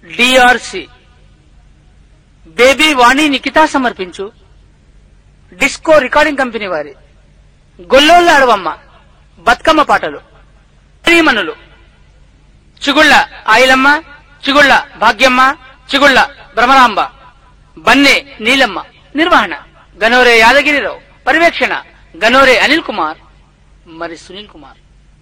DRC baby వాణి నిఖిత సమర్పించు disco recording company వారి గొల్లోళ్ళ అడవమ్మ బతుకమ్మ పాటలు శ్రీమణులు చిగుళ్ళ ఆయిలమ్మ చిగుళ్ళ భాగ్యమ్మ చిగుళ్ళ భ్రమరాంబ బన్నె నీలమ్మ నిర్వహణ గనోరే యాదగిరిరావు పర్యవేక్షణ గనోరే అనిల్ కుమార్ మరి సునీల్ కుమార్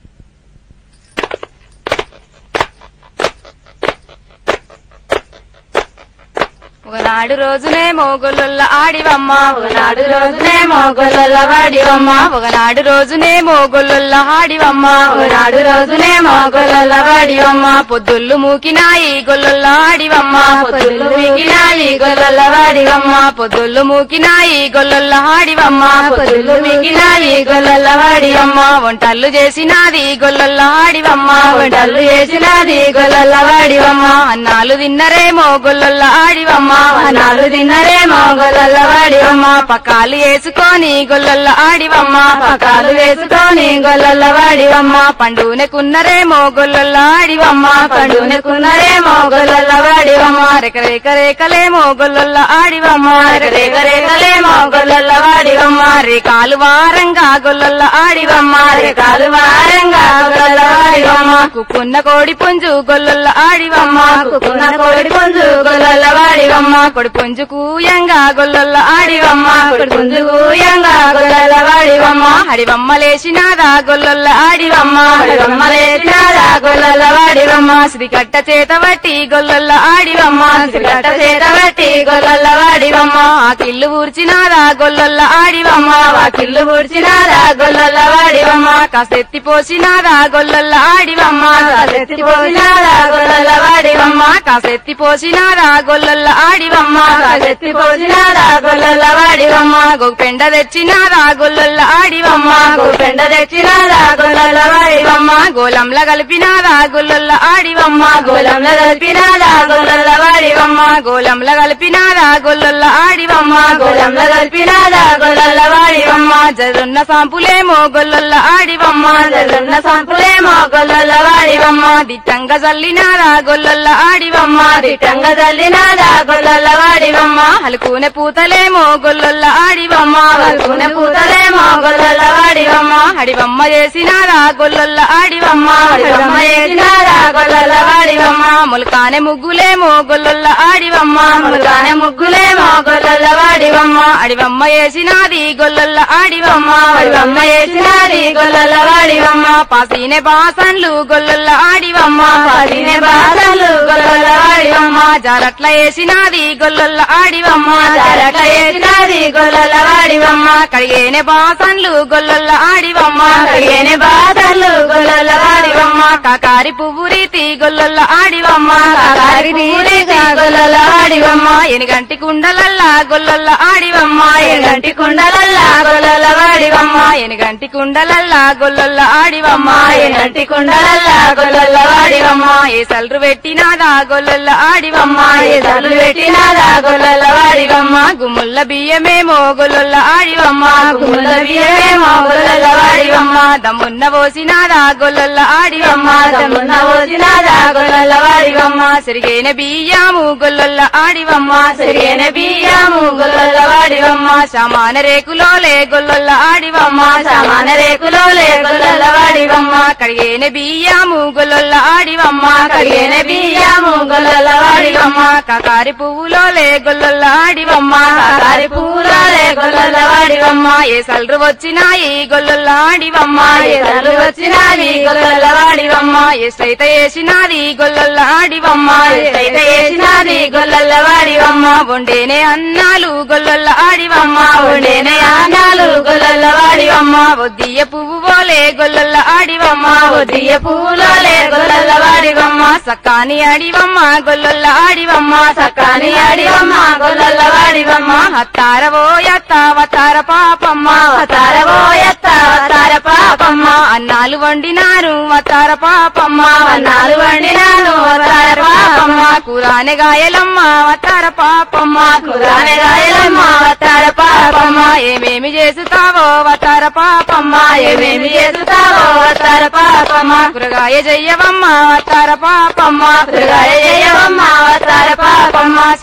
ఒకనాడు రోజునే మోగొల్ల ఆడివమ్మ ఒకనాడు రోజునే మోగొల్ల వాడివమ్మ ఒకనాడు రోజునే మోగొల్ల ఆడివమ్మ ఒకనాడు రోజునే మోగొల్ల వాడివమ్మ పొద్దుళ్ళు మూకినాయి గొల్ల ఆడివమ్మ పొద్దుళ్ళు మూకినాయి గొల్ల వాడివమ్మ పొద్దుళ్ళు మూకినాయి గొల్ల ఆడివమ్మ పొద్దుళ్ళు మూకినాయి గొల్ల వాడివమ్మ వంటలు చేసినాది గొల్ల ఆడివమ్మ వంటలు చేసినాది గొల్ల వాడివమ్మ అన్నాలు తిన్నరేమో గొల్ల ఆడివమ్మ అన్నాలు తిన్నరేమో గొల్ల వాడివమ్మ పకాలు వేసుకొని గొల్ల ఆడివమ్మ పకాలు వేసుకొని గొల్ల వాడివమ్మ పండునకున్నరేమో గొల్ల ఆడివమ్మ పండునకున్నరేమో గొల్ల వాడివమ్మ రేక రేక రేకలేమో గొల్ల ఆడివమ్మ రేక రేకలేమో గొల్ల వాడివమ్మ రేకాలు వారంగా గొల్ల ఆడివమ్మ రేకాలు వారంగా గొల్ల వాడివమ్మ కుక్కున్న కోడి పుంజు గొల్ల ఆడివమ్మ కుక్కున్న కోడి పుంజు గొల్ల వాడివమ్మ కొడి పుంజు కూయంగా గొల్ల ఆడివమ్మ కొడి పుంజు కూయంగా గొల్ల వాడివమ్మ హడివమ్మ లేచినాదా గొల్ల ఆడివమ్మ హడివమ్మ లేచినాదా గొల్ల వాడివమ్మ శ్రీకట్ట చేత బట్టి గొల్ల ఆడివమ్మ శ్రీకట్ట చేత బట్టి గొల్ల వాడివమ్మ ఆ కిల్లు ఊర్చినాదా గొల్ల ఆడివమ్మ ఆ కిల్లు ఊర్చినాదా గొల్ల వాడివమ్మ కాసెత్తి పోసినాదా గొల్ల ఆడివమ్మ కాసెత్తి పోసినాదా గొల్ల వాడివమ్మ కాసెత్తి పోసినాదా గొల్ల ఆడివమ్మ కాసెత్తి పోసినాదా గొల్ల వాడివమ్మ గోపెండ తెచ్చినాదా గొల్ల ఆడివమ్మ గోపెండ తెచ్చినాదా గొల్ల వాడివమ్మ గోలంల కలిపినాదా గొల్ల ఆడివమ్మ గోలంల కలిపినాదా గొల్ల వాడివమ్మ గోలంల కలిపినాదా గొల్ల ఆడివమ్మ గోలంల కలిపినాదా గొల్ల వాడివమ్మ జరున్న సాంపులేమో గొల్ల ఆడివమ్మ జరున్న సాంపులేమో గొల్ల వాడివమ్మ దిట్టంగా జల్లినాదా గొల్ల ఆడివమ్మ దిట్టంగా జల్లినాదా గొల్ల వాడివమ్మ హలుకునే పూతలేమో గొల్ల ఆడివమ్మ హలుకునే పూతలేమో గొల్ల వాడివమ్మ హడివమ్మ చేసినాదా గొల్ల ఆడివమ్మ హడివమ్మ చేసినాదా గొల్ల వాడివమ్మ ములకానే ముగ్గులేమో గొల్ల ఆడివమ్మ ములకానే ముగ్గులేమో గొల్ల వాడివమ్మ అడివమ్మ చేసినాది గొల్ల ఆడివమ్మ అడివమ్మ చేసినాది గొల్ల వాడివమ్మ పాసినే బాసన్లు గొల్ల ఆడివమ్మ పాసినే బాసన్లు గొల్ల వాడివమ్మ జారట్ల వేసినాది గొల్ల ఆడివమ్మ జారట్ల వేసినాది గొల్ల వాడివమ్మ కడిగేనే బాసన్లు గొల్ల ఆడివమ్మ కడిగేనే బాసన్లు గొల్ల వాడివమ్మ కాకారి పువ్వు రీతి గొల్ల ఆడివమ్మ కాకారి రీతి గొల్ల ఆడివమ్మ ఎనిగంటి కుండలల్లా గొల్ల ఆడివమ్మ ఎనిగంటి కుండలల్లా గొల్ల వాడివమ్మ ఎనిగంటి కుండలల్లా గొల్ల ఆడివమ్మ ఎనిగంటి కుండలల్లా గొల్ల వాడివమ్మ ఏ సల్రు పెట్టినాదా గొల్ల ఆడివమ్మ ఏ సల్రు పెట్టినాదా గొల్ల వాడివమ్మ గుమ్ముల్ల బియ్యమేమో గొల్ల ఆడివమ్మ గుమ్ముల్ల బియ్యమేమో గొల్ల వాడివమ్మ దమ్మున్న పోసినాదా గొల్ల ఆడివమ్మ దమ్మున్న పోసినాదా గొల్ల వాడివమ్మ సిరిగేన బియ్యము గొల్ల ఆడివమ్మ సిరిగేన బియ్యము గొల్ల వాడివమ్మ సమాన రేకులోలే గొల్ల ఆడివమ్మ సమాన రేకులోలే గొల్ల వాడివమ్మ కడిగేన బియ్యము గొల్ల ఆడివమ్మ కడిగేన బియ్యము గొల్ల వాడివమ్మ కాకారి పువ్వులోలే గొల్ల ఆడివమ్మ కాకారి పువ్వులోలే గొల్ల వాడివమ్మ ఏ సల్రు వచ్చినాయి గొల్ల ఆడివమ్మ ఏ సల్రు వచ్చినాది గొల్ల వాడివమ్మ ఎస్టైతే వేసినాది గొల్ల ఆడివమ్మ ఎస్టైతే వేసినాది గొల్ల వాడివమ్మ వండేనే అన్నాలు గొల్ల ఆడివమ్మ వండేనే అన్నాలు గొల్ల వాడివమ్మ వద్దియ పువ్వు పోలే గొల్ల ఆడివమ్మ వద్దియ పువ్వులోలే గొల్ల వాడివమ్మ సక్కాని ఆడివమ్మ గొల్ల ఆడివమ్మ సక్కాని ఆడివమ్మ గొల్ల వాడివమ్మ హత్తారవో యత్తావతార పాపమ్మ హతారవో యత్తావతార పాపమ్మ అన్నాలు వండినారు వతార పాపమ్మ అన్నాలు వండినారు వతార పాపమ్మ కూరానే గాయలమ్మ వతార పాపమ్మ కూరానే గాయలమ్మ వతార పాపమ్మ ఏమేమి చేస్తావో వతార పాపమ్మ ఏమేమి చేస్తావో వతార పాపమ్మ కూరగాయ చెయ్యవమ్మ వతార పాపమ్మ కూరగాయ చెయ్యవమ్మ వతార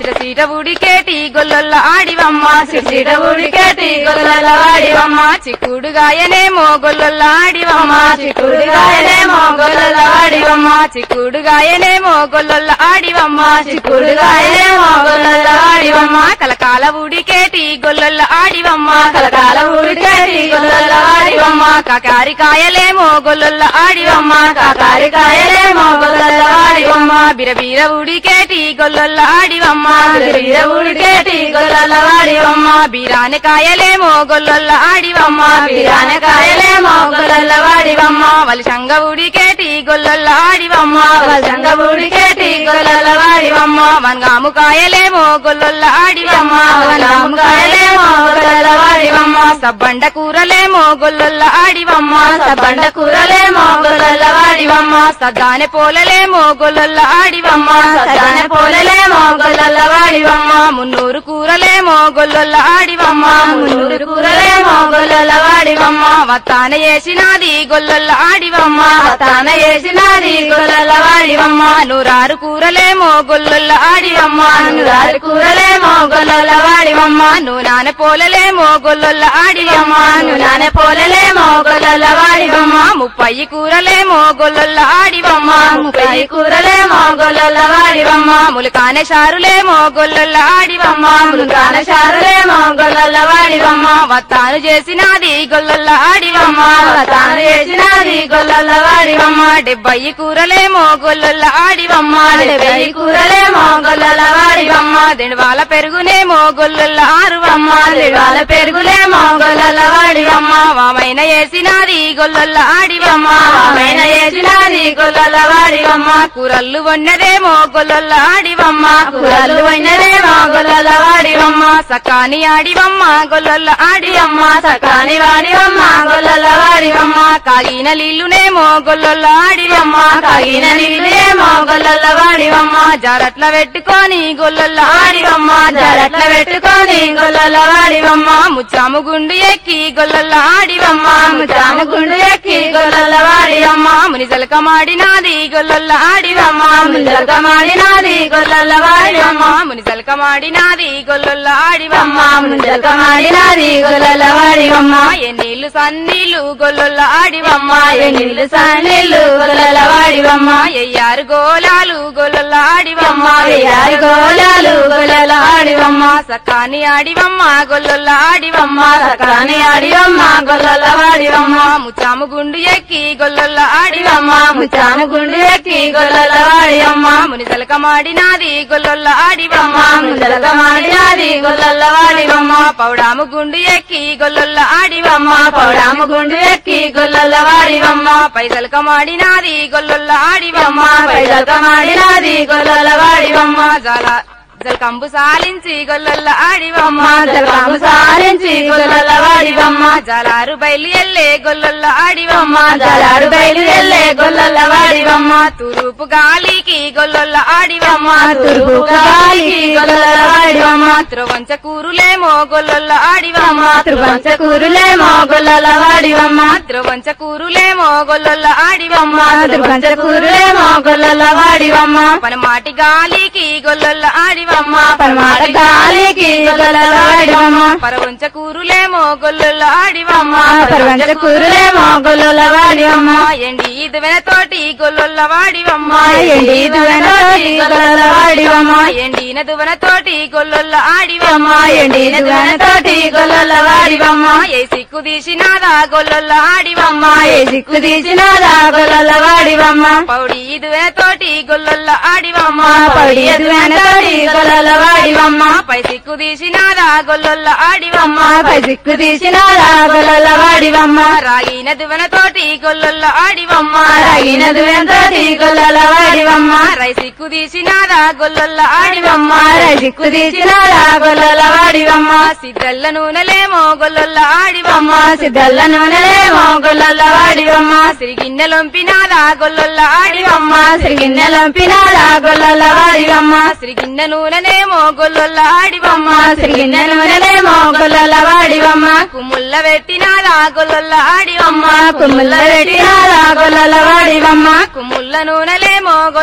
సిరసీట ఉడికేటి గొల్లొల్ల ఆడివమ్మ సిరిసిట ఉడికేటి గొల్లొల్ల ఆడివమ్మ. చిక్కుడుగాయనేమో గొల్లొల్ల ఆడివమ్మ చిక్కుడుగాయనేమో గొల్లొల్ల ఆడివమ్మ. చిక్కుడుగాయనేమో గొల్లొల్ల ఆడివమ్మ చిక్కుడుగాయనేమో గొల్లొల్ల ఆడివమ్మ. కలకాల ఉడికేటి గొల్లొల్ల ఆడివమ్మ కలకాల ఉడికేటి గొల్లొల్ల ఆడివమ్మ. కాకారికాయలేమో గొల్లొల్ల ఆడివమ్మ కాకారికాయలేమో గొల్లొల్ల ఆడివమ్మ. బిరబీర ఉడికేటి గొల్లొల్ల ఆడివమ్మ బిరబిర ఉడికేటి గొల్లొల్ల ఆడివమ్మ. బీరానకాయలేమో గొల్లొల్ల ఆడివమ్మ బీరానకాయలేమో గొల్లొల్ల ఆడివమ్మ. వలసంగ ఉడికేటి గొల్లొల్ల ఆడివమ్మ వలసంగ ఉడికేటి గొల్లొల్ల ఆడివమ్మ. వంగాము కాయలేమో గొల్లొల్ల ఆడివమ్మ వనగాముకాయలేమో గొల్లొల్ల ఆడివమ్మ. సబ్బండ కూరలేమో గొల్లొల్ల ఆడివమ్మ సబ్బండ కూరలేమో గొల్లొల్ల ఆడివమ్మ. సద్దానె పోలలేమో గొల్లొల్ల ఆడివమ్మ సజ్జాన పోలలేమో గొల్లొల్ల ఆడివమ్మ. మున్నూరు కూరలేమో గొల్లొల్ల ఆడివమ్మ మున్నూరు కూరలేమో గొల్లొల్ల ఆడివమ్మ. వత్తాన చేసినాది గొల్లొల్ల ఆడివమ్మ తాన వేసినది గొల్లొల్ల ఆడివమ్మ. నూరారు కూరలేమో గొల్లొల్ల ఆడివమ్మ నూరారు కూరలేమో గొల్లొల్ల ఆడివమ్మ. నూనాన పోలలేమో గొల్లొల్ల ఆడివమ్మ నూనె పోలలేమో గొల్లొల్ల ఆడివమ్మ. ముప్పయి కూరలేమో గొల్లొల్ల ఆడివమ్మ ముప్పై కూరలేమో గొల్లొల్ల ఆడివమ్మ. ములకానే షారులేమో గొల్లొల్ల ఆడివమ్మ ములుగాన చారులేమో గొల్లొల్ల ఆడివమ్మ. వత్తాను చేసినాది గొల్లొల్ల ఆడివమ్మ తాను వేసినది గొల్లొల్ల ఆడివమ్మ. డెబ్బై కూరలేమో గొల్లొల్ల ఆడివమ్మ డెబ్బై కూరలేమో గొల్లొల్ల ఆడివమ్మ. దెండవాల పెరుగునేమో గొల్లొల్ల ఆరువమ్మ దివాల పెరుగులేమో గొల్లొల్ల ఆడివమ్మ. వామైన వేసినాది గొల్లొల్ల ఆడివమ్మ ఆమెన వేసినది గొల్లొల్ల ఆడివమ్మ. కూరల్లు వండదేమో గొల్లొల్ల ఆడివమ్మ కూరలు పోయినదేమో గొల్లొల్ల ఆడివమ్మ. సకాని ఆడివమ్మ గొల్లొల్ల ఆడివమ్మ సకాని వాడివమ్మ గొల్లొల్ల ఆడివమ్మ. కాగిన నీళ్లునేమో గొల్లొల్ల ఆడివమ్మ కాగిన నీళ్ళేమో గొల్లొల్ల ఆడివమ్మ. జారట్ల పెట్టుకొని గొల్లొల్ల ఆడివమ్మ జరట్ల పెట్టుకొని గొల్లొల్ల ఆడివమ్మ. ముచ్చాము గుండు ఎక్కి గొల్లొల్ల ఆడివమ్మ ముచాము గుండు ఎక్కి గొల్లొల్ల ఆడివమ్మ. మునిజలక మాడినాది గొల్లొల్ల ఆడివమ్మ ముందరక మాడినది గొల్లొల్ల ఆడివమ్మ. మునిజలక మాడినాది గొల్లొల్ల ఆడివమ్మ ముందరక మాడినది గొల్లొల్ల ఆడివమ్మ. ఎన్నీళ్లు సన్నీళ్లు గొల్లొల్ల ఆడివమ్మ ఎన్నిళ్ళు సానీళ్ళు గొల్లొల్ల ఆడివమ్మ. ఎయ్యారు గోలాలు గొల్లొల్ల ఆడివమ్మ వెయ్యారు గోళాలు గొల్లొల్ల ఆడివమ్మ. సకాని ఆడివమ్మ గొల్లొల్ల ఆడివమ్మ సకాని ఆడివమ్మ గొల్లొల్ల ఆడివమ్మ. ముచ్చాము గుండు ఎక్కి గొల్లొల్ల ఆడివమ్మ ఆడివమ్మ ముచాము గుండు ఎక్కి గొల్లొల్ల ఆడివమ్మ. మునిజలక మాడినాది గొల్లొల్ల ఆడివమ్మ ముందరక మాడినది గొల్లొల్ల ఆడివమ్మ. పౌడాము గుండు ఎక్కి గొల్లొల్ల ఆడివమ్మ పౌడాము గుండు ఎక్కి గొల్లొల్ల ఆడివమ్మ. పైసలక మాడినాది గొల్లొల్ల ఆడివమ్మ పైదలక మాడినది గొల్లొల్ల ఆడివమ్మ. జల జలకంబు సాలించి గొల్లొల్ల ఆడివమ్మ జలకాము సారించి గొల్లొల్ల ఆడివమ్మ. జలారు బయలు ఎల్లే గొల్లొల్ల ఆడివమ్మ జలాడు బయలు ఎల్లే గొల్లొల్ల ఆడివమ్మ. తూర్పు గాలికి గొల్లొల్ల ఆడివమ్మ తూర్పు గాలికి గొల్లొల్ల ఆడివమ్మ. త్రవంచ కూరులేమో గొల్లొల్ల ఆడివమ్మ త్రిపంచ కూరులేమో గొల్లొల్ల ఆడివమ్మ. త్రవంచ కూరులేమో గొల్లొల్ల ఆడివమ్మ త్రిపంచ కూరులేమో గొల్లొల్ల ఆడివమ్మ. పనమాటి గాలికి గొల్లొల్ల ఆడివమ్మ పరమాట గాలికి గొల్లొల్ల ఆడివమ్మ. పరవంచ కూరులేమో గొల్లొల్ల ఆడివమ్మ పరవంచ కూరులేమో గొల్లొల్ల ఆడివమ్మ. ఎండి ఇదువెన తోటి గొల్లొల్ల వాడివమ్మ ఎండి దువెనతోటి గొల్లొల్ల ఆడివమ్మ. ఎండిన దువన తోటి గొల్లొల్ల ఆడివమ్మ అమ్మ ఎండిన దువెనతోటి గొల్లొల్ల ఆడివమ్మ. ఏ సిక్కు తీసినాదా గొల్లొల్ల ఆడివమ్మ ఏ సిక్కు తీసినాదా గొల్లొల్ల ఆడివమ్మ. పౌడి ఇదువెన తోటి గొల్లొల్ల ఆడివమ్మ పడి దువెనతోటి గొల్లొల్ల ఆడివమ్మ. పై సిక్కు తీసినాదా గొల్లొల్ల ఆడివమ్మ పై సిక్కు తీసినాదా గొల్లొల్ల ఆడివమ్మ. రాగిన దువన తోటి గొల్లొల్ల ఆడివమ్మ రగిన దువెనతోటి గొల్లొల్ల ఆడివమ్మ. రై సిక్కు తీసినాదా గొల్లొల్ల ఆడివమ్మ ఆడివమ్మ రై సిక్కు తీసినాదా గొల్లొల్ల ఆడివమ్మ. సిద్ధల్ల నూనెలేమో గొల్లొల్ల ఆడివమ్మ అమ్మ సిద్ధల్ల నూనెలేమో గొల్లొల్ల ఆడివమ్మ. సిరిగిన్నెలొంపినాదా గొల్లొల్ల ఆడివమ్మ అమ్మ సిరిగిన్నెలంపినాదా గొల్లొల్ల ఆడివమ్మ. సిరిగిన్నె నూనెనేమో గొల్లొల్ల ఆడివమ్మ అమ్మ సిరిగిన్నె నూనెలేమో గొల్లొల్ల ఆడివమ్మ. కుమ్ముల్ల పెట్టినాదా గొల్లొల్ల ఆడివమ్మ అమ్మ కుమ్ముల్ల పెట్టినాదా గొల్లొల్ల ఆడివమ్మ. కుమ్ముల్ల నూనెలేమో గొల్లొల్ల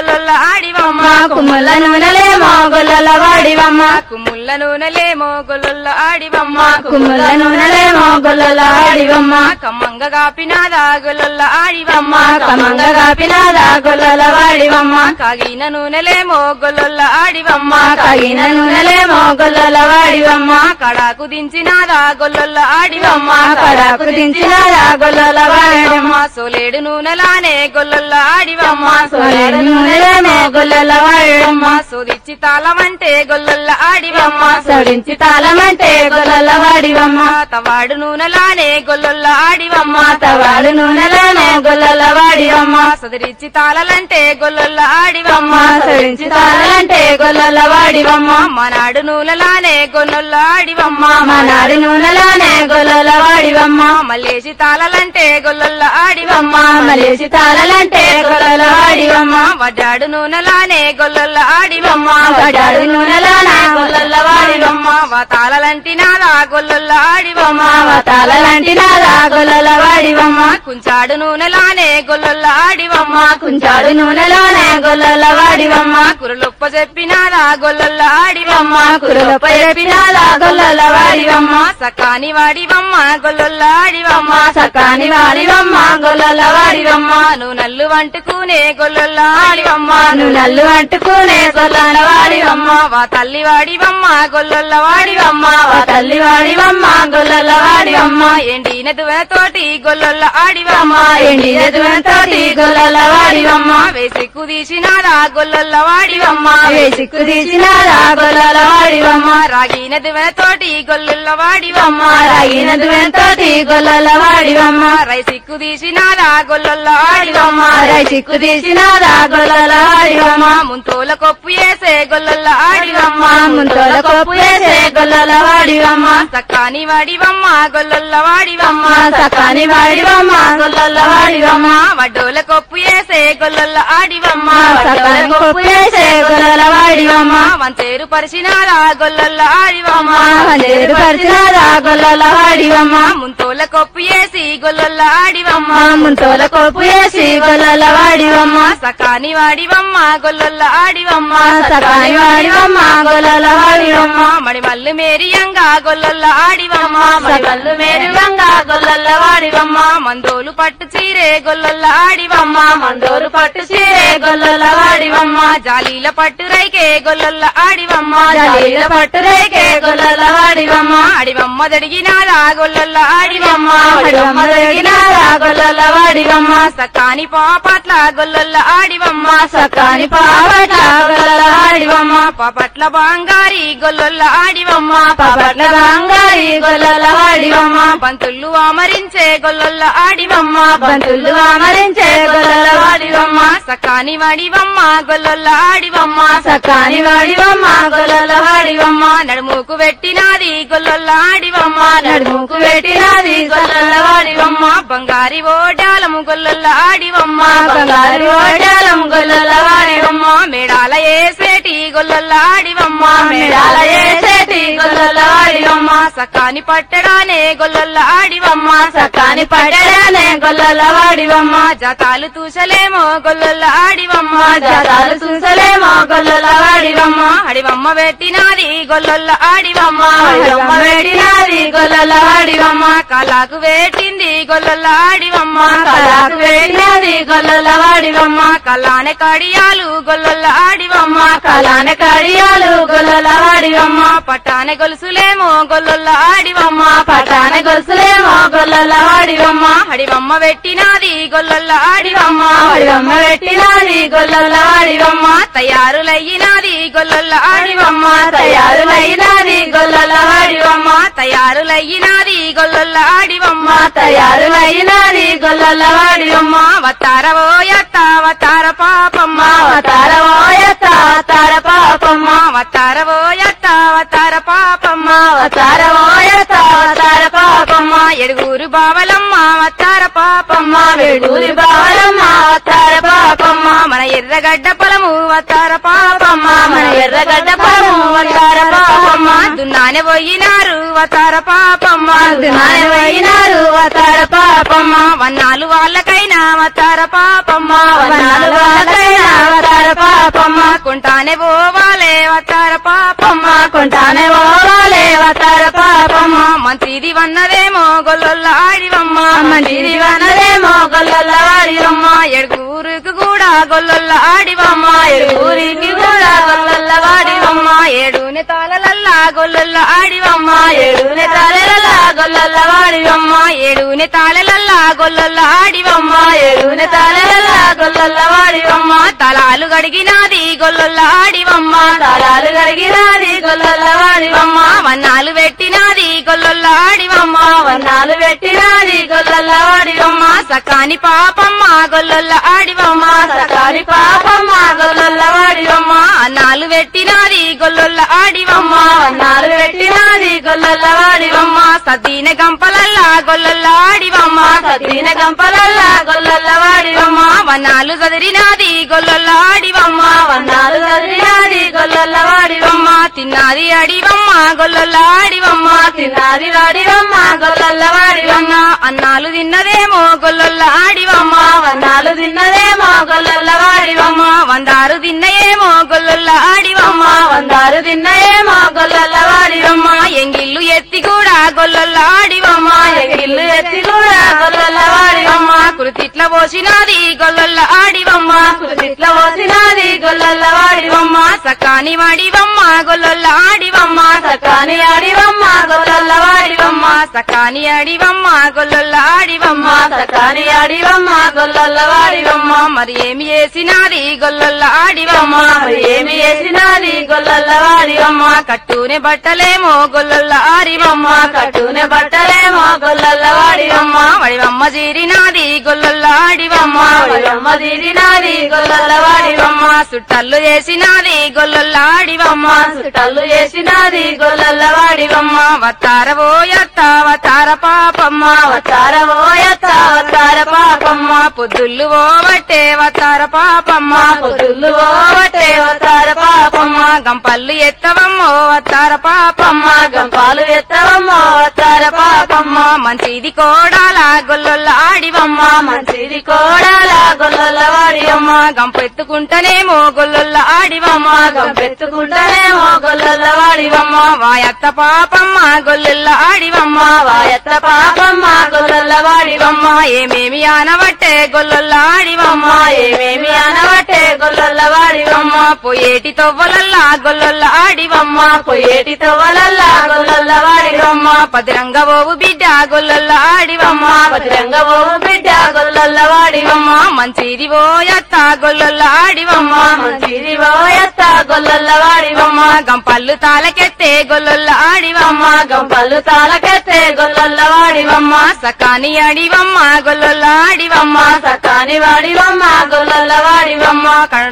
ఆడివమ్మ కుమ్ముల నూనెలేమో గొల్లల వాడివమ్మ కుమ్ముల్ల నూనెలేమో గొల్లొల్ల ఆడివమ్మ కుమ్ముల నూనెలేమో గొల్లల వాడివమ్మ కమ్మంగ కాపినాదా గొల్లొల్ల ఆడివమ్మ కమంగ కాపినాదా గొల్లల వాడివమ్మ కాగిన నూనెలేమో గొల్లొల్ల ఆడివమ్మ కగిన నూనెలేమో గొల్లల వాడివమ్మ కడాకు దించినాదా గొల్లొల్ల ఆడివమ్మ కడాకు దించినాదా గొల్లల వాడివమ్మ సోలేడు నూనెలానే గొల్లొల్ల ఆడివమ్మ సోలేడు నూనెలేమో గొల్లల వాడివమ్మ సోదిచ్చి తాళమంటే గొల్లొల్ల ఆడివమ్మ సడించి తాళమంటే గొల్లల వాడివమ్మ తవాడు నూనెలానే గొల్లొల్ల ఆడివమ్మ తవాడు నూనెలోనే గొల్లల వాడివమ్మ సదిరిచ్చి తాళలంటే గొల్లొల్ల ఆడివమ్మ సడించి తాళంటే గొల్లల వాడివమ్మ మనాడు నూనెలానే గొల్లొల్ల ఆడివమ్మ మనాడి నూనెలోనే గొల్లల వాడివమ్మ మల్లేసి తాళలంటే గొల్లొల్ల ఆడివమ్మ మలేసి తాళలంటే గొల్లల వాడివమ్మ వడ్డాడు నూనెలానే గొల్లొల్ల ఆడివమ్మ వడ్డాడు నూనెలోనే గొల్లల వాడివమ్మ తాళలంటి నాదా గొల్లొల్ల ఆడివమ్మ తాళలంటి నాదా గొల్లల వాడివమ్మ కుంచాడు నూనెలానే గొల్లొల్ల ఆడివమ్మ కుంచాడు నూనెలోనే గొల్లల వాడివమ్మ కురులొప్ప చెప్పినాదా గొల్లొల్ల ఆడివమ్మ కురులప చెప్పినాదా గొల్లల వాడివమ్మ సకాని వాడివమ్మ గొల్లొల్ల ఆడివమ్మ సకాని వాడివమ్మ గొల్లల వాడివమ్మ నువ్వు నల్లు వంటుకునే గొల్లొల్ల ఆడివమ్మ నువ్వు నల్లు అంటుకునే గొల్లల వాడివమ్మ వా తల్లి వాడివమ్మ గొల్లొల్ల వాడివమ్మ వా తల్లి వాడివమ్మ గొల్లల వాడివమ్మ ఎండిన దువెనతోటి గొల్లొల్ల ఆడివమ్మ ఎండిన దువెనతోటి గొల్లల వాడివమ్మ వేసి కుదీసినాదా గొల్లొల్ల వాడివమ్మ వేసిక్కు తీసినాదా గొల్లల వాడివమ్మ రాగిన దువెనతోటి గొల్లొల్ల వాడివమ్మ రాగిన దువెనతోటి గొల్లల వాడివమ్మ రైసిక్కు తీసినాదా గొల్లొల్ల ఆడివమ్మ రైసిక్కు తీసినాదా గొల్లల వాడివమ్మ ముంతోల కొప్పు వేసే గొల్లొల్ల ఆడివమ్మ ముంతోల కొప్పు వేసే గొల్లల వాడివమ్మ సక్కాని వాడివమ్మ గొల్లొల్ల వాడివమ్మ సకాని వాడివమ్మ గొల్లల వాడివమ్మ వడ్డోల కొప్పు వేసే గొల్లొల్ల ఆడివమ్మ సకాని కొప్పు వేసే గొల్లల వాడివమ్మ వంతేరు పరిచినాదా గొల్లొల్ల ఆడివమ్మ వందేరు పరిచినాదా గొల్లల వాడివమ్మ ముంతోల కొప్పు వేసి గొల్లొల్ల ఆడివమ్మ ముంతోల కొప్పు వేసి గొల్లల వాడివమ్మ సకాని వాడివమ్మ గొల్లొల్ల ఆడివమ్మ సకాని వాడివమ్మ గొల్లల వాడివమ్మ మడి మల్లు మేరియంగా గొల్లొల్ల ఆడివమ్మ సకల్లు మేరుగంగా గొల్లల వాడివమ్మ మందోలు పట్టు చీరే గొల్లొల్ల ఆడివమ్మ మందోరు పట్టు చీరే గొల్లల వాడివమ్మ జాలీల పట్టు రైకే గొల్లొల్ల ఆడివమ్మ జలీల పట్టు రేకే గొల్లల వాడివమ్మ ఆడివమ్మ దడిగినాదా గొల్లొల్ల ఆడివమ్మ వాడివమ్మ దొరికినారా గొల్లల వాడివమ్మ సకాని పాపట్ల గొల్లొల్ల ఆడివమ్మ సకాని పావట గొల్లల వాడివమ్మ పాపట్ల బాంగారి గొల్లొల్ల ఆడివమ్మ పాపట్ల బంగారి గొల్లల వాడివమ్మ పంతుళ్ళు ఆమరించే గొల్లొల్ల ఆడివమ్మ బంతులు అమరించే గొల్లల వాడివమ్మ సకాని వాడివమ్మ గొల్లొల్ల ఆడివమ్మ సకాని వాడివమ్మ గొల్లల వాడివమ్మ నడుముకు పెట్టినాది గొల్లొల్ల ఆడివమ్మ నడుముకు పెట్టినది గొల్లల వాడివమ్మ బంగారి ఓడాలము గొల్లొల్ల ఆడివమ్మ బంగారు ఓడాలం గొల్లల వాడివమ్మ మేడాల ఏసేటి గొల్లొల్ల ఆడివమ్మ మేడాల చేసేటి గొల్లల వాడివమ్మ సకాని పట్టడానే గొల్లొల్ల ఆడివమ్మ సకాని పడడానే గొల్లల వాడివమ్మ జతాలు తూసలేమో గొల్లొల్ల ఆడివమ్మ జాతాలు చూసలేమో గొల్లల వాడివమ్మ అడివమ్మ పెట్టినాది గొల్లొల్ల ఆడివమ్మ వాడివమ్మ పెట్టినది గొల్లల వాడివమ్మ కళకు వేటింది గొల్లొల్ల ఆడివమ్మ కళకు పెట్టినది గొల్లల వాడివమ్మ కళ్ళానే కడియాలు గొల్లొల్ల ఆడివమ్మ కళాన కడియాలు గొల్లల వాడివమ్మ పట్టానే గొలుసులేమో గొల్లొల్ల ఆడివమ్మ పటాన గొలుసులేమో గొల్లల వాడివమ్మ అడివమ్మ పెట్టినాది గొల్లొల్ల ఆడివమ్మ వాడివమ్మ పెట్టినది గొల్లల వాడివమ్మ తయారులయ్యినాది గొల్లొల్ల ఆడివమ్మ తయారులైనది గొల్లల వాడివమ్మ తయారులయ్యినాది గొల్లొల్ల ఆడివమ్మ తయారులైనది గొల్లల వాడివమ్మ వత్తారవో యత్త వత్తార పాపమ్మ అవతార ఓయత అవతార పాపమ్మ వత్తారవో యత్త వత్తార పాపమ్మ అవతార ఓయత అవతార పాపమ్మ ఎడుగురు బావలమ్మ వత్తార పాపమ్మ వెడూరి బావలమ్మ అవతార పాపమ్మ మన ఎర్రగడ్డ పొలము వత్తార పాపమ్మ మన ఎర్రగడ్డ పొలము అవతార పాపమ్మ దున్నానే పోయినారు వతార పాపమ్మ దునానే పోయినారు అవతార పాపమ్మ వన్నాలు వాళ్ళకైనా వతార పాపమ్మ వనాలు వాళ్ళకైనా అవతార పాపమ్మ కొంటానే పోవాలే వతార పాపమ్మ కొంటానే పోవాలే వతార పాపమ్మ మంచిది వన్నదేమో గొల్లొల్ల ఆడివమ్మ మంచిది వనదేమో గొల్లల వాడివమ్మ ఎడుగురికి కూడా గొల్లొల్ల ఆడివమ్మ ఊరికి కూడా గొల్లల వాడివమ్మ ఏడుని తాళలల్లా గొల్లొల్ల ఆడివమ్మ ఏడునే తలెల గొల్లల వాడివమ్మ ఏడుని తాళలల్లా గొల్లొల్ల ఆడివమ్మ ఏడునే తలెల గొల్లల వాడివమ్మ తలాలు గడిగినాది గొల్లొల్ల ఆడివమ్మ తలాలు కడిగినాది గొల్లల వాడివమ్మ వన్నాలు పెట్టినాది గొల్లొల్ల ఆడివమ్మ వన్నాలు పెట్టినాది గొల్లల వాడివమ్మ సకాని పాపమ్మ గొల్లొల్ల ఆడివమ్మ సకారి పాపమ్మ గొల్లల వాడివమ్మ అన్నాలు పెట్టినాది గొల్లొల్ల ఆడివమ్మ వన్నాలు పెట్టినాది గొల్లల వాడివమ్మ సదీన గంపలల్లా గొల్లొల్ల ఆడివమ్మ సతీన గంపలల్ల గొల్లల వాడివమ్మ వన్నాలు చదిరినాది గొల్లొల్ల ఆడివమ్మ వన్నాలు చదివినాది గొల్లల వాడివమ్మ తిన్నాది అడివమ్మ గొల్లొల్ల ఆడివమ్మ తిన్నాది వాడివమ్మ గొల్లల వాడివమ్మ అన్నాలు తిన్నదేమో గొల్లొల్ల ఆడివమ్మ వన్నాలు తిన్నదేమో గొల్లల వాడివమ్మ వందారు తిన్నయేమో గొల్లొల్ల ఆడివమ్మ వందారు తిన్నయేమో గొల్లల వాడివమ్మ ఎంగిల్లు ఎత్తి కూడా గొల్లొల్ల ఆడివమ్మ ఎగిల్లు ఎత్తి కూడా గొల్లల వాడివమ్మ కృతిట్ల పోసినాది గొల్లొల్ల ఆడివమ్మ కుదిట్ల పోసినాది గొల్లల వాడివమ్మ సకాని వాడివమ్మ గొల్లొల్ల ఆడివమ్మ సకాని ఆడివమ్మ గొల్లల వాడివమ్మ సకాని ఆడివమ్మ గొల్లొల్ల ఆడివమ్మ సకాని ఆడివమ్మ గొల్లల వాడివమ్మ మరి ఏమి చేసినాది గొల్లొల్ల ఆడివమ్మ మరి ఏమి చేసినాది గొల్లల వాడివమ్మ కట్టునే బట్టలేమో గొల్లొల్ల ఆడివమ్మ కట్టునే బట్టలేమో గొల్లల వాడివమ్మ వడివమ్మ జీరినాది గొల్లొల్ల ఆడివమ్మ వాడివమ్మ తీరినాది గొల్లల వాడివమ్మ సుట్టల్లు చేసినాది గొల్లొల్ల ఆడివమ్మ సుట్టలు చేసినాది గొల్లల వాడివమ్మ వత్తార పోయత్త వతార పాపమ్మ అవతార ఓయత అవతార పాపమ్మ పొద్దుళ్ళు పోవట్టే వతార పాపమ్మ పొదులు ఓవటే అవతార పాపమ్మ గంపల్లు ఎత్తవమ్మో వతార పాపమ్మ గంపాలు ఎత్తవమ్మ అవతార పాపమ్మ మంచిది కోడాల గొల్లొల్ల ఆడివమ్మ మంచిది కోడాల గొల్లల వాడివమ్మ గంపెత్తుకుంటనేమో గొల్లొల్ల ఆడివమ్మ గంపెత్తుకుంటేనేమో గొల్లల వాడివమ్మ వాయత్త పాపమ్మ గొల్లొల్ల ఆడివమ్మ వాయత్త పాపమ్మ గొల్లల వాడివమ్మ ఏమేమి ఆనవట్టే గొల్లొల్ల ఆడివమ్మ ఏమేమి అనవటే గొల్లల వాడివమ్మ పోయేటి తొవ్వలల్లా గొల్లొల్ల ఆడివమ్మ పొయ్యేటి తవ్వలల్లా గొల్లల వాడివమ్మ పదిరంగ ఓవు బిడ్డ గొల్లొల్ల ఆడివమ్మ భద్రంగ ఓ బిడ్డ గొల్లల వాడివమ్మ మంచిది పోయత్త గొల్లొల్ల ఆడివమ్మ మంచిది ఓయత్త గొల్లల వాడివమ్మ గంపల్లు తాలకెత్తే గొల్లొల్ల ఆడివమ్మ గంపలు తాలకెత్తే గొల్లల వాడివమ్మ సకాని అడివమ్మ గొల్లొల్ల ఆడివమ్మ సకాని వాడివమ్మ గొల్లల వాడివమ్మ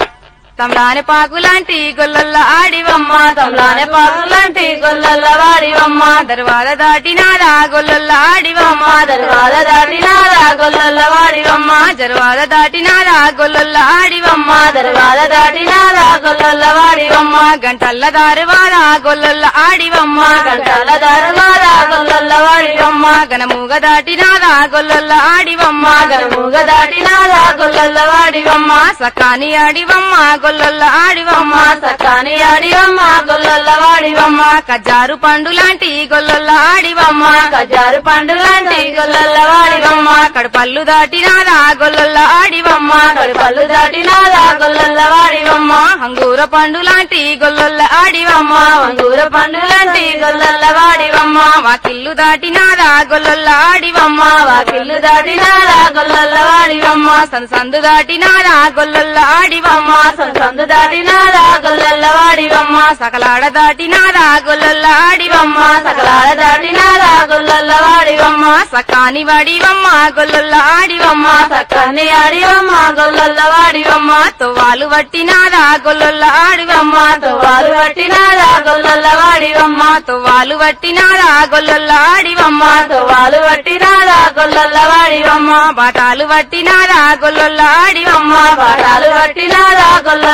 తమ్లాని పాకులాంటి గొల్లొల్ల ఆడివమ్మ తమ్లానే పాకులాంటి గొల్లల వాడివమ్మ దర్వాద దాటినాదా గొల్లొల్ల ఆడివమ్మ దర్వాద దాటినారా గొల్లల వాడివమ్మ జర్వాద దాటినాదా గొల్లొల్ల ఆడివమ్మ దర్వాద దాటినారా గొల్లల వాడివమ్మ గంటల్ల దారువాద గొల్లొల్ల ఆడివమ్మ గంటల దర్వాద గొల్లల వాడివమ్మ గనముగ దాటినాదా గొల్లొల్ల ఆడివమ్మ గనముగ దాటినారా గొల్లల వాడివమ్మ సకాని ఆడివమ్మ గొల్లొల్ల ఆడివమ్మ సకాని ఆడివమ్మ గొల్లల వాడివమ్మ కజారు పండు లాంటి గొల్లొల్ల ఆడివమ్మ కజారు పండులాంటి గొల్లల వాడివమ్మ కడుపల్లు దాటినాదా గొల్లొల్ల ఆడివమ్మ కడుపల్లు దాటినారా గొల్లల వాడివమ్మ అంగూర పండు లాంటి గొల్లొల్ల ఆడివమ్మ వంగూర పండులాంటి గొల్లల వాడివమ్మ వాకిల్లు దాటినాదా గొల్లొల్ల ఆడివమ్మ వాకిల్లు దాటినారా గొల్లల వాడివమ్మ సంసందు దాటినాదా గొల్లొల్ల ఆడివమ్మ సందు దాటినారా గొల్లల వాడివమ్మ సకలాడ దాటినాదా గొల్లొల్ల ఆడివమ్మ సకలాల దాటినారా గొల్లల వాడివమ్మ సకాని వాడివమ్మ గొల్లొల్ల ఆడివమ్మ సక్కని ఆడివమ్మ గొల్లల వాడివమ్మ తొవ్వాలు వట్టినాదా గొల్లొల్ల ఆడివమ్మ తువాలు పట్టినారా గొల్లల వాడివమ్మ తొవ్వాలు వట్టినాదా గొల్లొల్ల ఆడివమ్మ తువాలు పట్టినారా గొల్లల వాడివమ్మ బాటాలు వట్టినాదా గొల్లొల్ల ఆడివమ్మ పాఠాలు పట్టినారా గొల్లల వాడి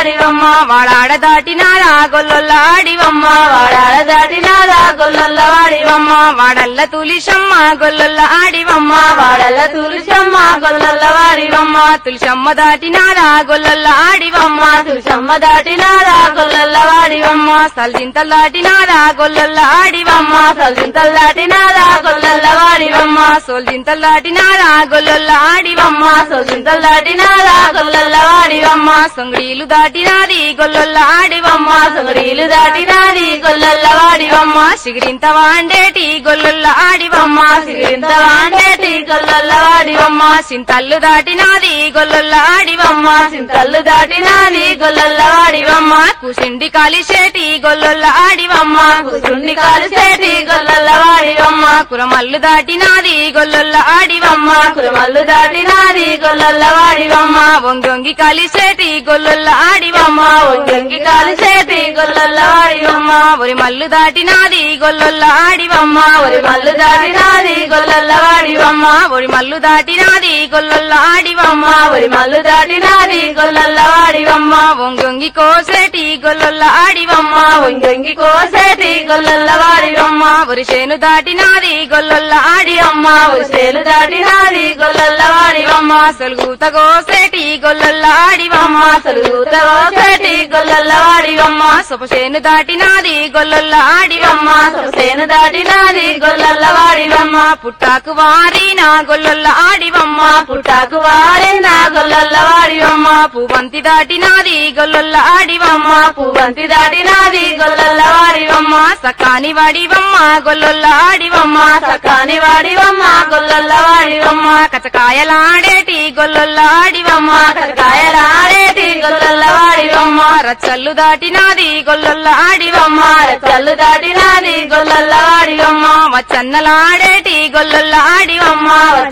వాడివమ్మ వాడాడ దాటినాదా గొల్లొల్ల ఆడివమ్మ వాడాల దాటినాదా గొల్లొల్ల వాడివమ్మ వాడల్ల తులిశమ్మ గొల్లొల్ల ఆడివమ్మ వాడల తులసమ్మ గొల్లొల్ల వాడివమ్మ తులిశమ్మ దాటినాదా గొల్లొల్ల ఆడివమ్మ తులసమ్మ దాటినాదా గొల్లొల్ల వాడివమ్మ సల్జింతలు దాటినాదా గొల్లొల్ల ఆడివమ్మ సొల్లింతలు దాటినాదా గొల్లొల్ల వాడివమ్మ సోల్జింతలు దాటినాదా గొల్లొల్ల ఆడివమ్మ సొల్లింతలు దాటినాదా గొల్లొల్ల వాడివమ్మ సొంగడీలు దాటినాది గొల్లొల్ల ఆడివమ్మ సొగరీలు దాటినాది గొల్లొల్ల వాడివమ్మ సిగిరింత వాండేటి గొల్లొల్ల ఆడివమ్మ సిరింత వాండేటి గొల్లొల్ల వాడివమ్మ సింతల్లు దాటినాది గొల్లొల్ల ఆడివమ్మ సింతల్లు దాటినాది గొల్లొల్ల వాడివమ్మ కుసిండి కాలిసేటి గొల్లొల్ల ఆడివమ్మ కుసుండి కాలుసేటి గొల్లొల్ల వాడివమ్మ కురమల్లు దాటినాది గొల్లొల్ల ఆడివమ్మ కురమల్లు దాటినాది గొల్లొల్ల వాడివమ్మ వంగొంగి కలిసేటి గొల్లొల్ల ఆడివమ్మ ఒంగంగి కాలుసేటి గొల్లొల్ల వాడివమ్మ ఒరి మల్లు దాటినాది గొల్లొల్ల ఆడివమ్మ ఒరి మల్లు దాటినాది గొల్లొల్ల వాడివమ్మ ఒరి మల్లు దాటినాది గొల్లొల్ల ఆడివమ్మ ఒరి మల్లు దాటినాది గొల్లొల్ల వాడివమ్మ వంగొంగి కోసేటి గొల్లొల్ల ఆడివమ్మ ఒంగంగి కోసేటి గొల్లొల్ల వాడివమ్మ ఒరి చేను దాటినాది గొల్లొల్ల ఆడివమ్మ ఒరి సేలు దాటినాది గొల్లొల్ల వాడివమ్మ సొలుగుత కోసేటి గొల్లొల్ల ఆడివమ్మ సలుగుత కోసేటి గొల్లొల్ల వాడివమ్మ సొపసేను దాటినాది గొల్లొల్ల ఆడివమ్మ సేను దాటినాది గొల్లొల్ల వాడివమ్మ పుట్టాకు వారిన గొల్లొల్ల ఆడివమ్మ పుట్టాకు వాడిన గొల్లొల్ల వాడివమ్మ పువ్వంతి దాటినాది గొల్లొల్ల ఆడివమ్మ పువ్వంతి దాటినాది గొల్లొల్ల వాడివమ్మ సకాని వాడివమ్మ గొల్లొల్ల ఆడివమ్మ సకాని వాడివమ్మ గొల్లొల్ల వాడివమ్మ కచకాయలాడేటి గొల్లొల్ల ఆడివమ్మ కరకాయలాడేటి గొల్లొల్ల వాడివమ్మ రచ్చల్లు దాటినాది గొల్లొల్ల ఆడివమ్మ కళ్ళు దాటినాది గొల్లొల్ల వాడివమ్మ వచ్చన్నలాడేటి గొల్లొల్ల ఆడివమ్మ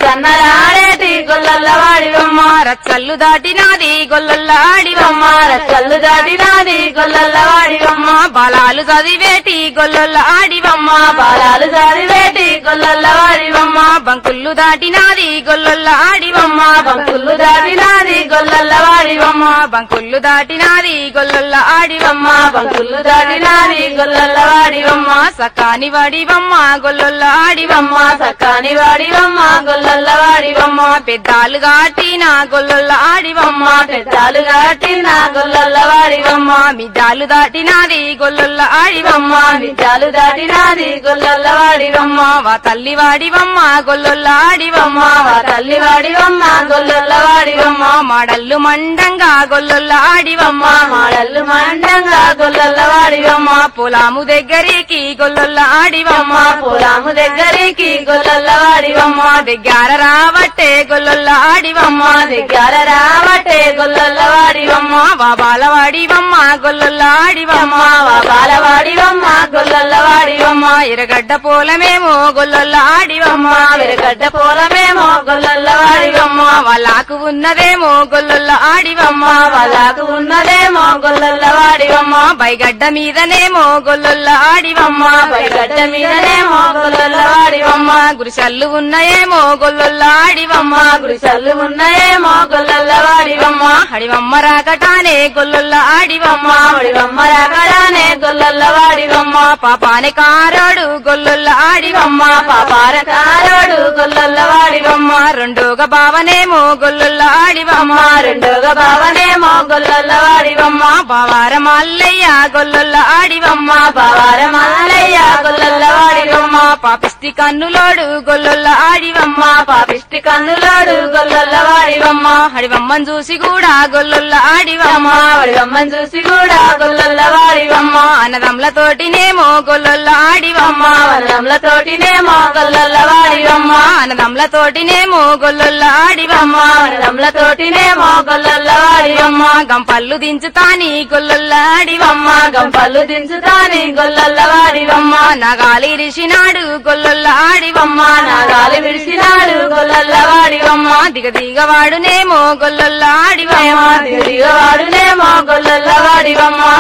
చన్నలాడేటి గొల్లొల్ల వాడివమ్మ రచ్చల్లు దాటినాది గొల్లొల్ల ఆడివమ్మ కళ్ళు దాటినాది గొల్లొల్ల వాడివమ్మ బాలాలు చదివేటి గొల్లొల్ల ఆడివమ్మ బాలాలు జారివేటి గొల్లొల్ల వాడివమ్మ బంకుళ్ళు దాటినాది గొల్లొల్ల ఆడివమ్మ బంకులు దాటినాది గొల్లొల్ల వాడివమ్మ బంకుళ్ళు దాటినాది గొల్లొల్ల ఆడివమ్మ బంకులు దాటినాది గొల్లొల్ల వాడివమ్మ సకాని వాడివమ్మ గొల్లొల్ల ఆడివమ్మ సకాని వాడివమ్మ గొల్లొల్ల వాడివమ్మ పెద్దాలు గాటిన గొల్లొల్ల ఆడివమ్మ పెద్దాలు కాటిన గొల్లొల్ల వాడివమ్మ మిద్దాలు దాటినాది గొల్లొల్ల ఆడివమ్మ విద్యాలు దాటినాది గొల్లొల్ల వాడివమ్మ వా తల్లి వాడివమ్మ గొల్లొల్ల ఆడివమ్మ వా తల్లి వాడివమ్మ గొల్లొల్ల వాడివమ్మ మాడల్లు మండంగా గొల్లొల్ల ఆడివమ్మ మాడల్లు మండంగా గొల్లొల్ల వాడివమ్మ పొలాము దగ్గరికి గొల్లొల్ల ఆడివమ్మ పొలాము దగ్గరికి గొల్లొల్ల వాడివమ్మ దగ్గర రావట్టే గొల్లొల్ల ఆడివమ్మ దగ్గర రావటే గొల్లొల్ల వాడివమ్మ వా బాలవాడివమ్మ గొల్లొల్ల ఆడివమ్మ వా బాలవాడివమ్మ గొల్లొల్ల వాడివమ్మ ఎరగడ్డ పోలమేమో గొల్లొల్ల ఆడివమ్మ విరగడ్డ పొలమేమో గొల్లొల్ల వాడివమ్మ వాళ్ళకు ఉన్నదేమో గొల్లొల్ల ఆడివమ్మ వాళ్ళకు ఉన్నదేమో గొల్లొల్ల వాడివమ్మ బైగడ్డ మీదనేమో గొల్లొల్ల ఆడివమ్మ పైగడ్డ మీదనేమో గొల్లొల్ల వాడివమ్మ గురిసల్లు ఉన్నాయేమో గొల్లొల్ల ఆడివమ్మ గుడిసెల్లు ఉన్నాయేమో గొల్లొల్ల వాడివమ్మ హడివమ్మ రాకటానే గొల్లొల్ల ఆడివమ్మ వాడివమ్మ రాకడానే గొల్లొల్ల వాడివమ్మ పాపానే కారాడు గొల్లొల్ల ఆడివమ్మ పాపారకారోడు గొల్లొల్ల వాడివమ్మ రెండోగ బావనేమో గొల్లొల్ల ఆడివమ్మ రెండోగా బావనేమో గొల్లొల్ల వాడివమ్మ బావార మల్లయ్య గొల్లొల్ల ఆడివమ్మ బావార మల్లయ్య గొల్లొల్ల వాడివమ్మ పాపిస్తి కన్నులోడు గొల్లొల్ల ఆడివమ్మ పాపిష్టి కన్నులోడు గొల్లొల్ల వాడివమ్మ హడివమ్మని చూసి కూడా గొల్లొల్ల ఆడివమ్మ వాడివమ్మని చూసి కూడా గొల్లొల్ల వాడివమ్మ అన్నదమ్లతోటినేమో గొల్లొల్ల ఆడివమ్మ వనములతోటినేమో గొల్లొల్ల వాడివమ్మ అన్నదమ్లతోటినేమో గొల్లొల్ల ఆడివమ్మ వనములతోటినేమో గొల్లొల్ల వాడివమ్మ గంపల్లు దించుతాని గొల్లొల్ల ఆడివమ్మ గంపలు దించుతాని గొల్లొల్ల వాడివమ్మ నగాలి రిషినాడు గొల్లొల్ల ఆడివమ్మ నాగాలి విడిసినాడు గొల్లొల్ల వాడివమ్మ దిగ దిగవాడునేమో గొల్లొల్ల ఆడివమ్మ దిగవాడునేమో గొల్లొల్ల వాడివమ్మ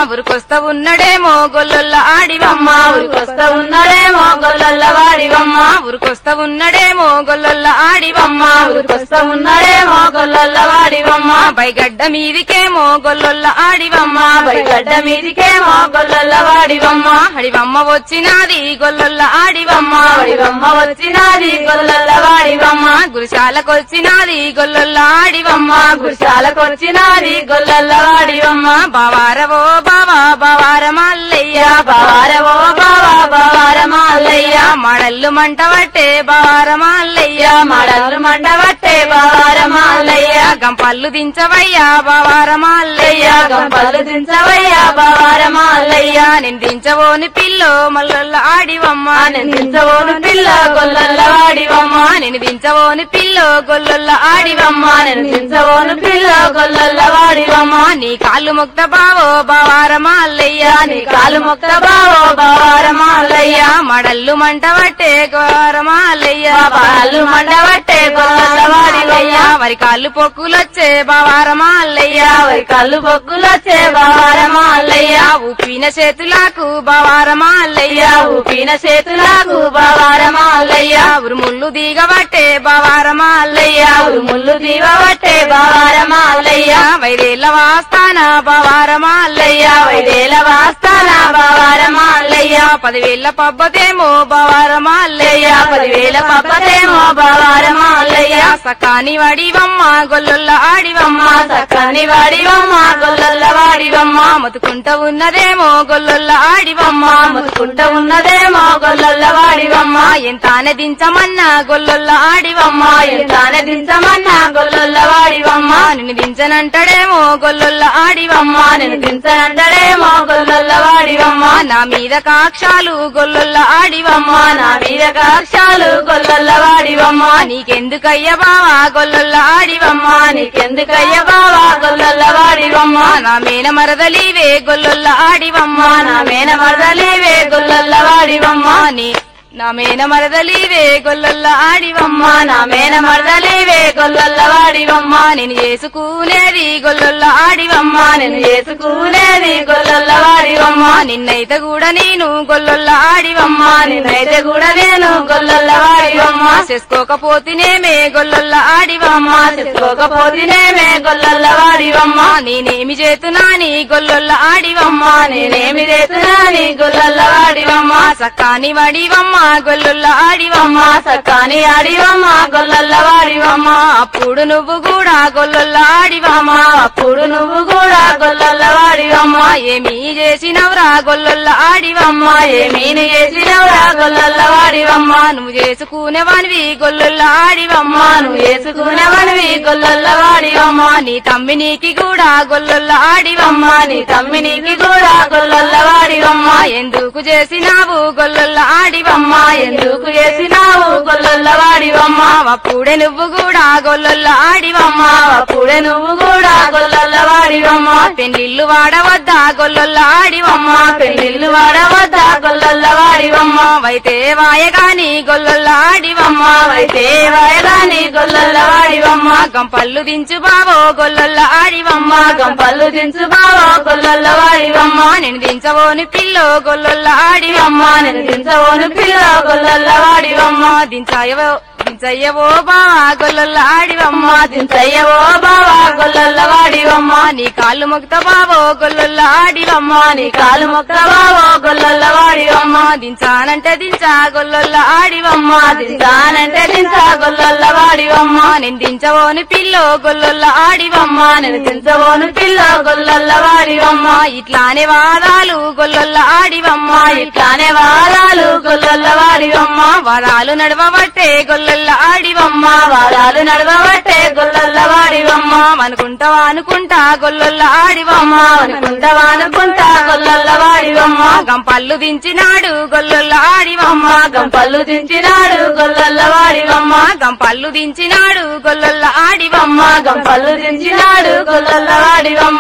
ఉరికొస్తా ఉన్నడేమో గొల్లొల్ల ఆడివమ్మ ఊరికొస్తా ఉన్నాడేమో గొల్లల వాడివమ్మ ఉరికొస్తా ఉన్నడేమో గొల్లొల్ల ఆడివమ్మ ఊరికొస్తా ఉన్నాడేమో గొల్లల వాడివమ్మ బైగడ్డ మీదికేమో గొల్లొల్ల ఆడివమ్మ బయగడ్డ మీదికేమో గొల్లల వాడివమ్మ హడివమ్మ వచ్చినాది గొల్లొల్ల ఆడివమ్మ వాడివమ్మ వచ్చినాది గొల్లల వాడివమ్మ గురుశాలకొచ్చినాది గొల్లొల్ల ఆడివమ్మ గుడిశాలకొచ్చినాది గొల్లల వాడివమ్మ బావారవో బావా బావార మల్లయ్య బావారవో బావా బావార మాల్లయ్య మడల్లు మంట పట్టే బావార మల్లయ్య మడలు మండబట్టే బావార మాల్లయ్య గంపల్లు దించవయ్యా బావార మల్లయ్య గంపలు దించవయ్యా బావార మాల్లయ్య నేను దించవోని పిల్లో మల్లొల్ల ఆడివమ్మ నిందించవోను పిల్ల గొల్లల వాడివమ్మ నేను దించవోని పిల్లో గొల్లొల్ల ఆడివమ్మ నేను దించవోను పిల్ల గొల్లల వాడివమ్మ నీ కాళ్ళు ముక్త బావో బావార మల్లయ్య నీ కాలు మొక్క బావో బావార మాల్లయ్య మడల్లు మంట పట్టే గోర మల్లయ్య బాలు మండబట్టే గొల్లల వాడివయ్య వరి కాళ్ళు పొక్కులొచ్చే బావార మల్లయ్య వరి కళ్ళు బొగ్గులొచ్చే బావార మాల్లయ్య ఊపిన చేతులకు బావార మల్లయ్య ఊపిన చేతులకు బావార మాల్లయ్య ఉరుముళ్ళు దిగబట్టే బావార మల్లయ్య ముళ్ళు దీవబట్టే బావార మాల్లయ్య వైదేళ్ల వాస్తాన బావార మల్లయ్య వైదేల వాస్తాన బావార మాల్లయ్య పదివేళ్ల పబ్బతేమో బావార మల్లయ్య పదివేల పప్పదేమో బావార మాల్లయ్య సకాని వడివమ్మ గొల్లొల్ల ఆడివమ్మ సక్కని వాడివమ్మ గొల్లల వాడివమ్మ మతుకుంట ఉన్నదేమో గొల్లొల్ల ఆడివమ్మ ముసుకుంట ఉన్నదేమో గొల్లల వాడివమ్మ ఎంతానే దించమన్నా గొల్లొల్ల ఆడివమ్మ ఎంతానే దించమన్నా గొల్లల వాడివమ్మ నిన్ను దించనంటాడేమో గొల్లొల్ల ఆడివమ్మ నేను దించనంటడేమో గొల్లల వాడివమ్మ నా మీద కాక్షాలు గొల్లొల్ల ఆడివమ్మ నా మీద కాక్షాలు గొల్లల వాడివమ్మ నీకెందుకయ్య బావా గొల్లొల్ల ఆడివమ్మ నీకెందుకయ్య బావా గొల్లల వాడివమ్మ నా మేన మరదలివే గొల్లొల్ల ఆడివమ్మ నా మేన మరదలేవే గొల్లల వాడివమ్మ నీ నా మేన మరదలివే గొల్లొల్ల ఆడివమ్మ నా మేన మరదలేవే గొల్లల వాడివమ్మ నేను చేసుకునేది గొల్లొల్ల ఆడివమ్మ నేను చేసుకునేది గొల్లల వాడివమ్మ నిన్నైతే కూడా నేను గొల్లొల్ల ఆడివమ్మ నిన్నైతే కూడా నేను గొల్లల వాడివమ్మ చేసుకోకపోతేనేమే గొల్లొల్ల ఆడివమ్మ చేసుకోకపోతేనేమే గొల్లల వాడివమ్మ నేనేమి చేతున్నా నీ గొల్లొల్ల ఆడివమ్మ నేనేమి చేస్తున్నా నీ గొల్లల వాడివమ్మ సక్కాని వడివమ్మ గొల్లొల్ల ఆడివమ్మ సకాని ఆడివమ్మ గొల్లల వాడివమ్మ అప్పుడు నువ్వు కూడా గొల్లొల్ల ఆడివమ్మ అప్పుడు నువ్వు కూడా గొల్లల వాడివమ్మ ఏమీ చేసినవురా గొల్లొల్ల ఆడివమ్మ ఏమీని చేసినవురా గొల్లల వాడివమ్మ నువ్వు చేసుకునేవానివి గొల్లొల్ల ఆడివమ్మ నువ్వు చేసుకునేవనివి గొల్లల వాడివమ్మ నీ తమ్మి నీకి కూడా గొల్లొల్ల ఆడివమ్మ నీ తమ్మి నీకి కూడా గొల్లల వాడివమ్మ ఎందుకు చేసినావు గొల్లొల్ల ఆడివమ్మ ఎందుకు చేసినావు గొల్లల వాడివమ్మ అప్పుడే నువ్వు కూడా గొల్లొల్ల ఆడివమ్మ అప్పుడే నువ్వు కూడా గొల్లల వాడివమ్మ పెళ్లిళ్ళు వాడవద్దా గొల్లొల్ల ఆడివమ్మ పెళ్లిళ్ళు వాడవద్దా గొల్లల వాడివమ్మ వైతే వాయగాని గొల్లొల్ల ఆడివమ్మ అయితే వాయదాని గొల్లల వాడివమ్మ గంపల్లు దించు బావో గొల్లొల్ల ఆడివమ్మ గంపల్లు దించు బావో గొల్లల వాడివమ్మ నేను దించవోని పిల్లో గొల్లొల్ల ఆడివమ్మ నేను దించవోను పిల్ల గొల్లల వాడివమ్మ దించాయవో దించయ్యవో బావా గొల్లొల్ల ఆడివమ్మ దించయ్యవో బావా గొల్లల వాడివమ్మ నీ కాళ్ళు మొక్త బావో గొల్లొల్ల ఆడివమ్మ నీ కాలు మొక్క బావో గొల్లల వాడివమ్మ దించానంటే దించా గొల్లొల్ల ఆడివమ్మ దించానంటే దించా గొల్లల వాడివమ్మ నేను దించవోని పిల్లో గొల్లొల్ల ఆడివమ్మ నేను దించవోను పిల్ల గొల్లల వాడివమ్మ ఇట్లానే వాదాలు గొల్లొల్ల ఆడివమ్మ ఇట్లానే వారాలు గొల్లల వాడివమ్మ వాదాలు నడవబట్టే గొల్లొల్ల ఆడివమ్మ వారాలు నడవబట్టే గొల్లల వాడివమ్మ అనుకుంటావా అనుకుంటా గొల్లొల్ల ఆడివమ్మ అనుకుంటావా అనుకుంటా గొల్లల వాడివమ్మ గంపల్లు దించినాడు గొల్లొల్ల ఆడివమ్మ గంపల్లు దించినాడు గొల్లల వాడివమ్మ గంపల్లు దించినాడు గొల్లొల్ల ఆడివమ్మ గంపల్లు దించినాడు గొల్లల వాడివమ్మ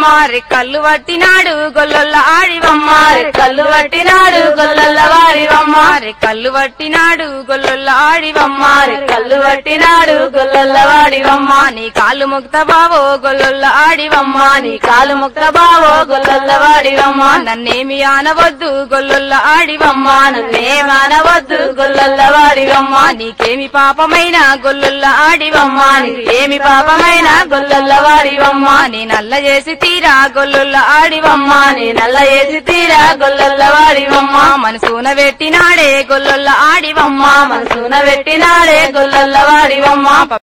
ఆడివమ్మ రెక్కల్లు పట్టినాడు గొల్లొల్ల ఆడివమ్మ కళ్ళు పట్టినాడు గొల్లల వాడివమ్మ రెక్కల్లు పట్టినాడు గొల్లొల్ల ఆడివమ్మ కళ్ళు పట్టినాడు గొల్లల వాడివమ్మ నీ కాళ్ళు ముక్త బావో గొల్లొల్ల ఆడివమ్మ నీ కాలు ముక్త బావో గొల్లల వాడివమ్మ నన్నేమి ఆనవద్దు గొల్లొల్ల ఆడివమ్మ నన్నే మానవద్దు గొల్లల వాడివమ్మ నీకేమి పాపమైన గొల్లొల్ల ఆడివమ్మ ఏమి పాపమైన గొల్లల వాడివమ్మ నీ నల్ల చేసి తీరా గొల్లొల్ల ఆడివమ్మ నీ నల్ల వేసి తీరా గొల్లల వాడివమ్మ మనసున పెట్టినాడే గొల్లొల్ల ఆడివమ్మ మనసున పెట్టినాడే గొల్లల వాడివమ్మ